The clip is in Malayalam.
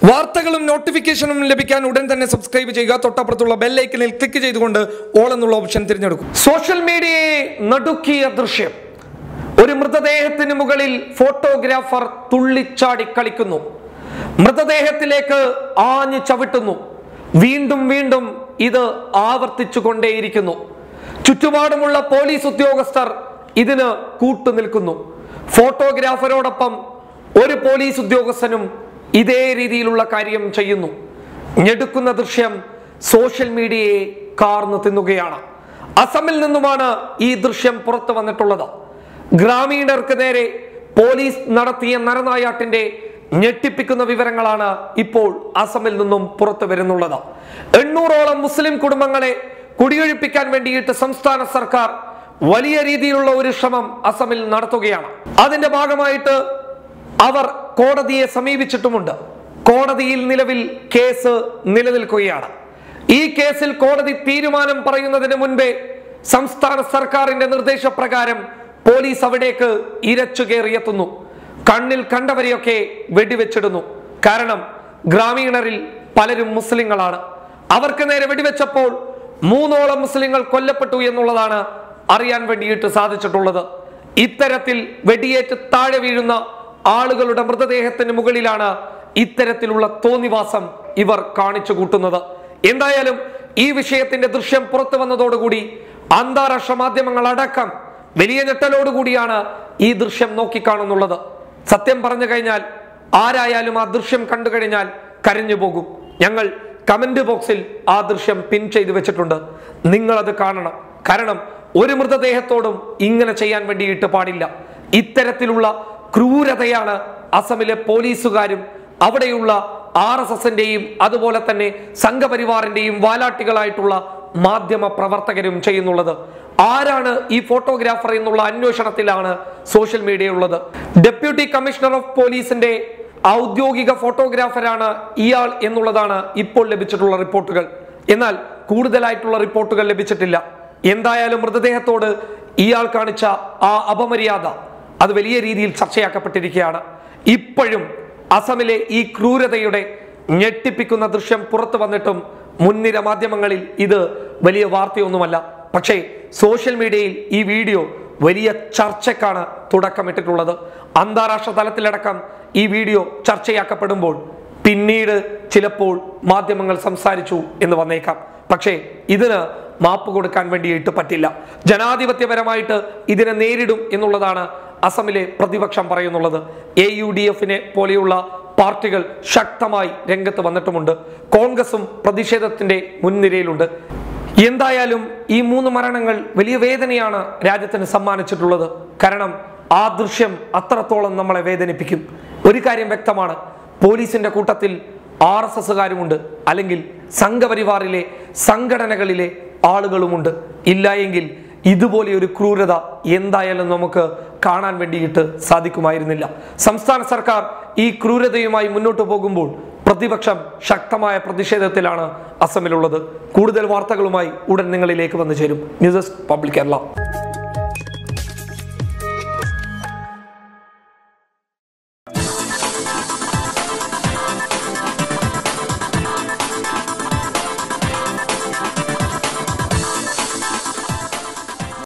വാർത്തകളും നോട്ടിഫിക്കേഷനും ലഭിക്കാൻ ഉടൻ തന്നെ സബ്സ്ക്രൈബ് ചെയ്യുക തൊട്ടപ്പുറത്തുള്ള ബെല്ലൈക്കനിൽ ക്ലിക്ക് ചെയ്തുകൊണ്ട് ഓൾ എന്നുള്ള ഓപ്ഷൻ തിരഞ്ഞെടുക്കും സോഷ്യൽ മീഡിയയെ നടുക്കിയ ദൃശ്യം ഒരു മൃതദേഹത്തിന് മുകളിൽ ഫോട്ടോഗ്രാഫർ തുള്ളിച്ചാടി കളിക്കുന്നു മൃതദേഹത്തിലേക്ക് ആഞ്ഞു ചവിട്ടുന്നു വീണ്ടും വീണ്ടും ഇത് ആവർത്തിച്ചു കൊണ്ടേയിരിക്കുന്നു ചുറ്റുപാടുമുള്ള പോലീസ് ഉദ്യോഗസ്ഥർ ഇതിന് കൂട്ടുനിൽക്കുന്നു ഫോട്ടോഗ്രാഫറോടൊപ്പം ഒരു പോലീസ് ഉദ്യോഗസ്ഥനും ഇതേ രീതിയിലുള്ള കാര്യം ചെയ്യുന്നു ഞെടുക്കുന്ന ദൃശ്യം സോഷ്യൽ മീഡിയയെ കാർന്നു തിന്നുകയാണ് അസമിൽ നിന്നുമാണ് ഈ ദൃശ്യം പുറത്തു വന്നിട്ടുള്ളത് ഗ്രാമീണർക്ക് നേരെ പോലീസ് നടത്തിയ നരനായാട്ടിന്റെ ഞെട്ടിപ്പിക്കുന്ന വിവരങ്ങളാണ് ഇപ്പോൾ അസമിൽ നിന്നും പുറത്തു വരുന്നുള്ളത് എണ്ണൂറോളം മുസ്ലിം കുടുംബങ്ങളെ കുടിയൊഴിപ്പിക്കാൻ വേണ്ടിയിട്ട് സംസ്ഥാന സർക്കാർ വലിയ രീതിയിലുള്ള ഒരു ശ്രമം അസമിൽ നടത്തുകയാണ് അതിന്റെ ഭാഗമായിട്ട് അവർ കോടതിയെ സമീപിച്ചിട്ടുമുണ്ട് കോടതിയിൽ നിലവിൽ കേസ് നിലനിൽക്കുകയാണ് ഈ കേസിൽ കോടതി തീരുമാനം പറയുന്നതിന് മുൻപേ സംസ്ഥാന സർക്കാരിന്റെ നിർദ്ദേശപ്രകാരം പോലീസ് അവിടേക്ക് ഇരച്ചു കയറിയെത്തുന്നു കണ്ണിൽ കണ്ടവരെയൊക്കെ വെടിവെച്ചിടുന്നു കാരണം ഗ്രാമീണരിൽ പലരും മുസ്ലിങ്ങളാണ് അവർക്ക് നേരെ വെടിവെച്ചപ്പോൾ മൂന്നോളം മുസ്ലിങ്ങൾ കൊല്ലപ്പെട്ടു എന്നുള്ളതാണ് അറിയാൻ വേണ്ടിയിട്ട് സാധിച്ചിട്ടുള്ളത് ഇത്തരത്തിൽ വെടിയേറ്റ് താഴെ വീഴുന്ന ആളുകളുടെ മൃതദേഹത്തിന് മുകളിലാണ് ഇത്തരത്തിലുള്ള തോന്നിവാസം ഇവർ കാണിച്ചു കൂട്ടുന്നത് എന്തായാലും ഈ വിഷയത്തിന്റെ ദൃശ്യം പുറത്തു വന്നതോടുകൂടി അന്താരാഷ്ട്ര മാധ്യമങ്ങൾ അടക്കം വലിയ ഞെട്ടലോടുകൂടിയാണ് ഈ ദൃശ്യം നോക്കിക്കാണുന്നുള്ളത് സത്യം പറഞ്ഞു കഴിഞ്ഞാൽ ആരായാലും ആ ദൃശ്യം കണ്ടു കഴിഞ്ഞാൽ കരഞ്ഞു പോകും ഞങ്ങൾ കമന്റ് ബോക്സിൽ ആ ദൃശ്യം പിൻ ചെയ്തു വെച്ചിട്ടുണ്ട് നിങ്ങളത് കാണണം കാരണം ഒരു മൃതദേഹത്തോടും ഇങ്ങനെ ചെയ്യാൻ വേണ്ടിയിട്ട് പാടില്ല ഇത്തരത്തിലുള്ള ക്രൂരതയാണ് അസമിലെ പോലീസുകാരും അവിടെയുള്ള ആർ എസ് എസിന്റെയും അതുപോലെ തന്നെ സംഘപരിവാറിന്റെയും വാലാട്ടികളായിട്ടുള്ള മാധ്യമ പ്രവർത്തകരും ചെയ്യുന്നുള്ളത് ആരാണ് ഈ ഫോട്ടോഗ്രാഫർ എന്നുള്ള അന്വേഷണത്തിലാണ് സോഷ്യൽ മീഡിയ ഉള്ളത് ഡെപ്യൂട്ടി കമ്മീഷണർ ഓഫ് പോലീസിന്റെ ഔദ്യോഗിക ഫോട്ടോഗ്രാഫറാണ് ഇയാൾ എന്നുള്ളതാണ് ഇപ്പോൾ ലഭിച്ചിട്ടുള്ള റിപ്പോർട്ടുകൾ എന്നാൽ കൂടുതലായിട്ടുള്ള റിപ്പോർട്ടുകൾ ലഭിച്ചിട്ടില്ല എന്തായാലും മൃതദേഹത്തോട് ഇയാൾ കാണിച്ച ആ അപമര്യാദ അത് വലിയ രീതിയിൽ ചർച്ചയാക്കപ്പെട്ടിരിക്കുകയാണ് ഇപ്പോഴും അസമിലെ ഈ ക്രൂരതയുടെ ഞെട്ടിപ്പിക്കുന്ന ദൃശ്യം പുറത്തു വന്നിട്ടും മുൻനിര മാധ്യമങ്ങളിൽ ഇത് വലിയ വാർത്തയൊന്നുമല്ല പക്ഷേ സോഷ്യൽ മീഡിയയിൽ ഈ വീഡിയോ വലിയ ചർച്ചക്കാണ് തുടക്കമിട്ടിട്ടുള്ളത് അന്താരാഷ്ട്ര തലത്തിലടക്കം ഈ വീഡിയോ ചർച്ചയാക്കപ്പെടുമ്പോൾ പിന്നീട് ചിലപ്പോൾ മാധ്യമങ്ങൾ സംസാരിച്ചു എന്ന് വന്നേക്കാം പക്ഷേ ഇതിന് മാപ്പ് കൊടുക്കാൻ വേണ്ടിയിട്ട് പറ്റില്ല ജനാധിപത്യപരമായിട്ട് ഇതിനെ നേരിടും എന്നുള്ളതാണ് അസമിലെ പ്രതിപക്ഷം പറയുന്നുള്ളത് എ യു ഡി എഫിനെ പോലെയുള്ള പാർട്ടികൾ ശക്തമായി രംഗത്ത് വന്നിട്ടുമുണ്ട് കോൺഗ്രസും പ്രതിഷേധത്തിന്റെ മുൻനിരയിലുണ്ട് എന്തായാലും ഈ മൂന്ന് മരണങ്ങൾ വലിയ വേദനയാണ് രാജ്യത്തിന് സമ്മാനിച്ചിട്ടുള്ളത് കാരണം ആ ദൃശ്യം അത്രത്തോളം നമ്മളെ വേദനിപ്പിക്കും ഒരു കാര്യം വ്യക്തമാണ് പോലീസിന്റെ കൂട്ടത്തിൽ ആർ എസ് എസുകാരുമുണ്ട് അല്ലെങ്കിൽ സംഘപരിവാറിലെ സംഘടനകളിലെ ആളുകളുമുണ്ട് ഇല്ല എങ്കിൽ ഇതുപോലെ ഒരു ക്രൂരത എന്തായാലും നമുക്ക് കാണാൻ വേണ്ടിയിട്ട് സാധിക്കുമായിരുന്നില്ല സംസ്ഥാന സർക്കാർ ഈ ക്രൂരതയുമായി മുന്നോട്ട് പോകുമ്പോൾ പ്രതിപക്ഷം ശക്തമായ പ്രതിഷേധത്തിലാണ് അസമിലുള്ളത് കൂടുതൽ വാർത്തകളുമായി ഉടൻ നിങ്ങളിലേക്ക് വന്നു ചേരും ന്യൂസ് ഡെസ്ക് പബ്ലിക് കേരള